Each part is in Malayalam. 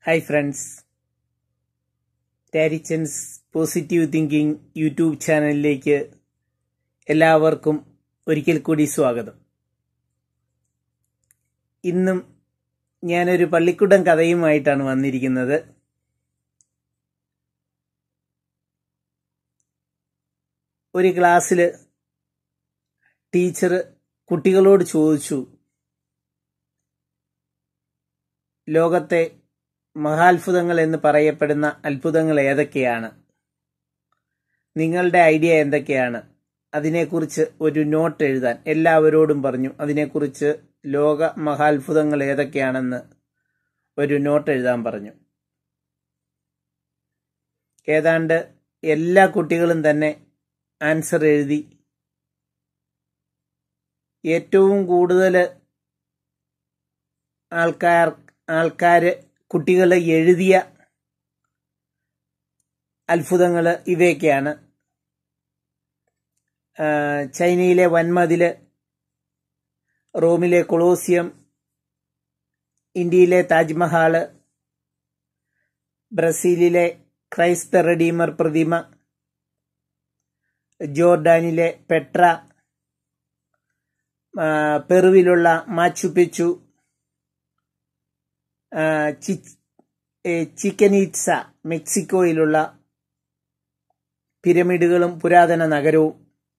hi friends Tarichan's positive thinking YouTube ചാനലിലേക്ക് എല്ലാവർക്കും ഒരിക്കൽ കൂടി സ്വാഗതം ഇന്നും ഞാനൊരു പള്ളിക്കുടം കഥയുമായിട്ടാണ് വന്നിരിക്കുന്നത് ഒരു ക്ലാസ്സിൽ ടീച്ചർ കുട്ടികളോട് ചോദിച്ചു ലോകത്തെ മഹാത്ഭുതങ്ങൾ എന്ന് പറയപ്പെടുന്ന അത്ഭുതങ്ങൾ ഏതൊക്കെയാണ് നിങ്ങളുടെ ഐഡിയ എന്തൊക്കെയാണ് അതിനെക്കുറിച്ച് ഒരു നോട്ട് എഴുതാൻ എല്ലാവരോടും പറഞ്ഞു അതിനെക്കുറിച്ച് ലോക മഹാത്ഭുതങ്ങൾ ഏതൊക്കെയാണെന്ന് ഒരു നോട്ട് എഴുതാൻ പറഞ്ഞു ഏതാണ്ട് എല്ലാ കുട്ടികളും തന്നെ ആൻസർ എഴുതി ഏറ്റവും കൂടുതൽ ആൾക്കാർ ആൾക്കാർ കുട്ടികൾ എഴുതിയ അത്ഭുതങ്ങൾ ഇവയൊക്കെയാണ് ചൈനയിലെ വൻമതില് റോമിലെ കൊളോസിയം ഇന്ത്യയിലെ താജ്മഹാള് ബ്രസീലിലെ ക്രൈസ്ത റെഡീമർ പ്രതിമ ജോർഡാനിലെ പെട്ര പെറുവിലുള്ള മാച്ചുപിച്ചു ചിക്കനീറ്റ്സ മെക്സിക്കോയിലുള്ള പിരമിഡുകളും പുരാതന നഗരവും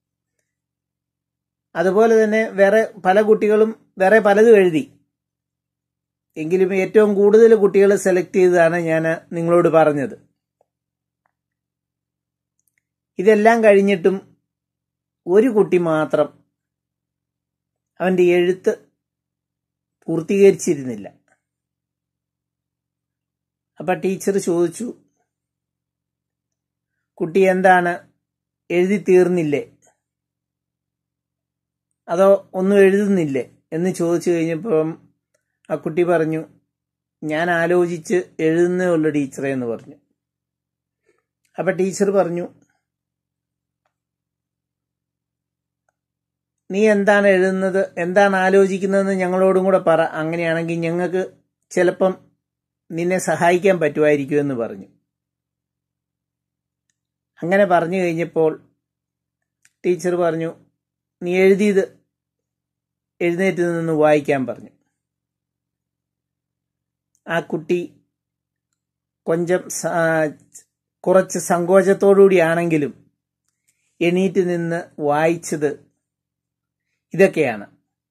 അതുപോലെ തന്നെ വേറെ പല കുട്ടികളും വേറെ പലതും എഴുതി എങ്കിലും ഏറ്റവും കൂടുതൽ കുട്ടികൾ സെലക്ട് ചെയ്തതാണ് ഞാൻ നിങ്ങളോട് പറഞ്ഞത് ഇതെല്ലാം കഴിഞ്ഞിട്ടും ഒരു കുട്ടി മാത്രം അവന്റെ എഴുത്ത് പൂർത്തീകരിച്ചിരുന്നില്ല അപ്പൊ ടീച്ചർ ചോദിച്ചു കുട്ടി എന്താണ് എഴുതി തീർന്നില്ലേ അതോ ഒന്നും എഴുതുന്നില്ലേ എന്ന് ചോദിച്ചു കഴിഞ്ഞപ്പം ആ കുട്ടി പറഞ്ഞു ഞാൻ ആലോചിച്ച് എഴുതുന്നേ ഉള്ളു ടീച്ചറെ എന്ന് പറഞ്ഞു അപ്പൊ ടീച്ചർ പറഞ്ഞു നീ എന്താണ് എഴുതുന്നത് എന്താണ് ആലോചിക്കുന്നതെന്ന് ഞങ്ങളോടും കൂടെ പറ അങ്ങനെയാണെങ്കിൽ ഞങ്ങൾക്ക് ചിലപ്പം നിന്നെ സഹായിക്കാൻ പറ്റുമായിരിക്കുമെന്ന് പറഞ്ഞു അങ്ങനെ പറഞ്ഞു കഴിഞ്ഞപ്പോൾ ടീച്ചർ പറഞ്ഞു നീ എഴുതിയത് എഴുന്നേറ്റ് നിന്ന് വായിക്കാൻ പറഞ്ഞു ആ കുട്ടി കൊഞ്ചം കുറച്ച് സങ്കോചത്തോടുകൂടിയാണെങ്കിലും എണീറ്റ് നിന്ന് വായിച്ചത് ഇതൊക്കെയാണ്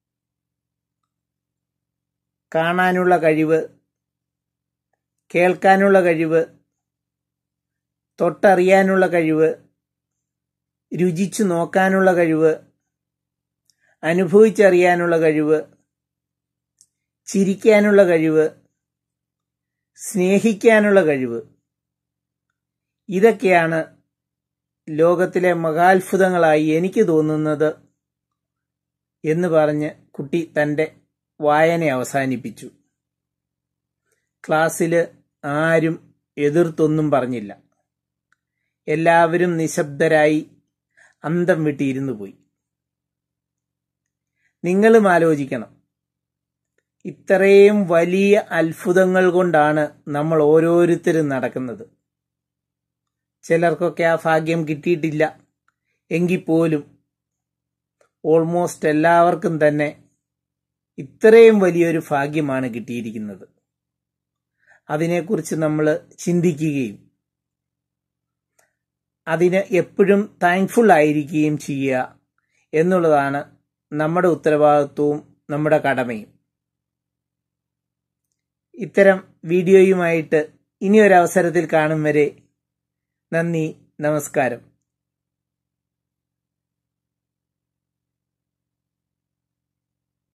കാണാനുള്ള കഴിവ് കേൾക്കാനുള്ള കഴിവ് തൊട്ടറിയാനുള്ള കഴിവ് രുചിച്ചു നോക്കാനുള്ള കഴിവ് അനുഭവിച്ചറിയാനുള്ള കഴിവ് ചിരിക്കാനുള്ള കഴിവ് സ്നേഹിക്കാനുള്ള കഴിവ് ഇതൊക്കെയാണ് ലോകത്തിലെ മഹാത്ഭുതങ്ങളായി എനിക്ക് തോന്നുന്നത് എന്ന് പറഞ്ഞ് കുട്ടി തന്റെ വായന അവസാനിപ്പിച്ചു ക്ലാസ്സിൽ ആരും എതിർത്തൊന്നും പറഞ്ഞില്ല എല്ലാവരും നിശബ്ദരായി അന്തം വിട്ടിരുന്നു പോയി നിങ്ങളും ആലോചിക്കണം ഇത്രയും വലിയ അത്ഭുതങ്ങൾ കൊണ്ടാണ് നമ്മൾ ഓരോരുത്തരും നടക്കുന്നത് ചിലർക്കൊക്കെ ആ ഭാഗ്യം കിട്ടിയിട്ടില്ല എങ്കിൽ പോലും ഓൾമോസ്റ്റ് എല്ലാവർക്കും തന്നെ ഇത്രയും വലിയൊരു ഭാഗ്യമാണ് കിട്ടിയിരിക്കുന്നത് അതിനെക്കുറിച്ച് നമ്മൾ ചിന്തിക്കുകയും അതിന് എപ്പോഴും താങ്ക്ഫുൾ ആയിരിക്കുകയും ചെയ്യുക എന്നുള്ളതാണ് നമ്മുടെ ഉത്തരവാദിത്വവും നമ്മുടെ കടമയും ഇത്തരം വീഡിയോയുമായിട്ട് ഇനിയൊരവസരത്തിൽ കാണും വരെ നന്ദി നമസ്കാരം